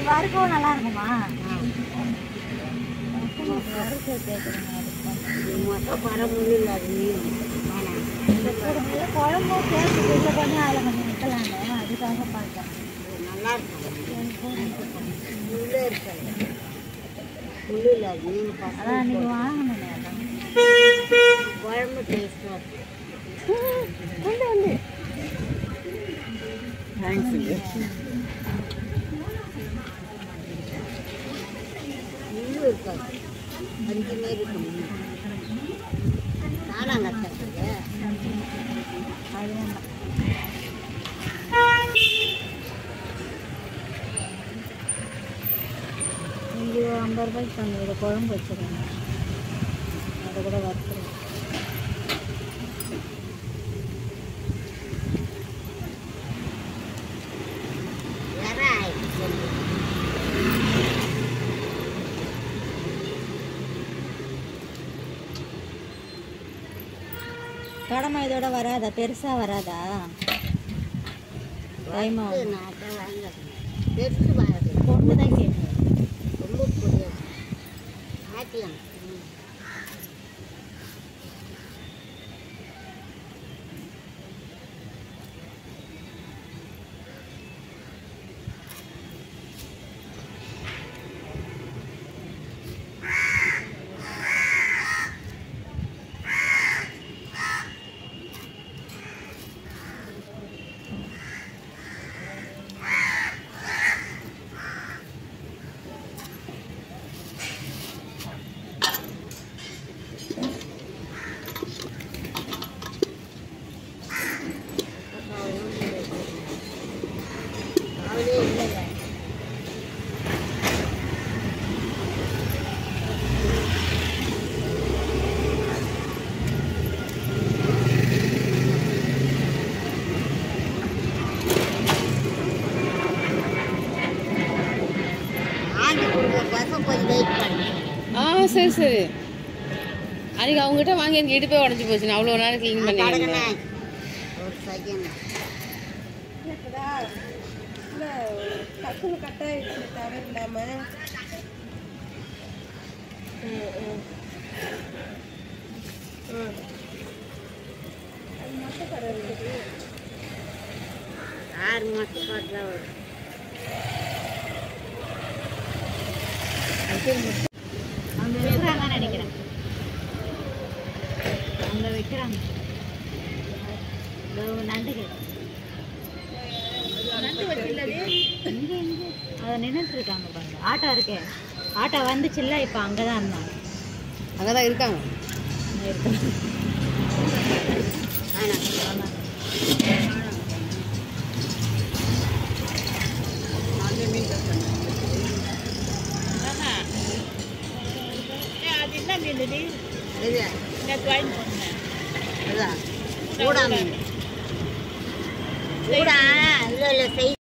வறுக்கவும் நல்லா இருக்குமா வறுக்க கேட்குறேங்க மொத்தம் பரமுன்னு இல்லை அது மீன் வேணாம் இந்த குழம்புல குழம்பும் சேர்த்து இதில் கொஞ்சம் அதில் கொஞ்சம் வைக்கலான்னு அதுக்காக பார்த்தேன் இது நல்லா இருக்கும் முள்ளே இருக்காது முள்ளு இல்லை அது மீன் அதான் பசங்க நீங்கள் வாங்கினேன் அதான் குழம்பு டேஸ்ட்டாக இருக்கும் வந்து வந்து முள்ளு இருக்காது அஞ்சு மாரி இருக்கும் மீன் நானாங்க தட்டுறது அது வேண்டாம் இது ஐம்பது ரூபாய்க்கு தந்து இதை குழம்பு வச்சுருங்க அதை கூட வறுத்துருங்க வேற ஆயிடுச்சு கடமை இதோட வராதா பெருசாக வராதா டைம் ஆகும் நான் தான் வாங்க பெருசு வாங்க பொண்ணு தான் கேட்குறேன் ரொம்ப பொடியா ஆக்கலாம் ம். அவளே இல்லைங்க ஆண்டி கொடுக்குற பசங்க கொஞ்சம் வெயிட் பண்ணு ஆ சரி சரி அன்றைக்கி அவங்ககிட்ட வாங்கி எனக்கு இடுப்பே உடஞ்சி போச்சு நான் அவ்வளோ நேரம் க்ளீன் பண்ணி கடகண்ணே வந்தேன். ஒரு செகண்ட் டக்குனு கட் ஆயிடுச்சு தவறு இல்லாம ம், ம். ம். அது மட்டும் கடை இருக்குது ஆறு மாதம் பார்த்தா வரும் அங்கே வைக்கிறாங்கன்னு நினைக்கிறேன் அங்கே வைக்கிறாங்க இதோ நண்டுகள் இங்க, இங்க. அதை நின்றுட்டு இருக்காங்க பாருங்க ஆட்டோ இருக்கே ஆட்டோ வந்துச்சுல்ல இப்போ அங்கே தான் இருந்தாங்க அங்கே தான் இருக்காங்க அங்கே இருக்காங்க வேணாம் இது அதான். கூடா மீன் கூடா இல்லை இல்லை செய்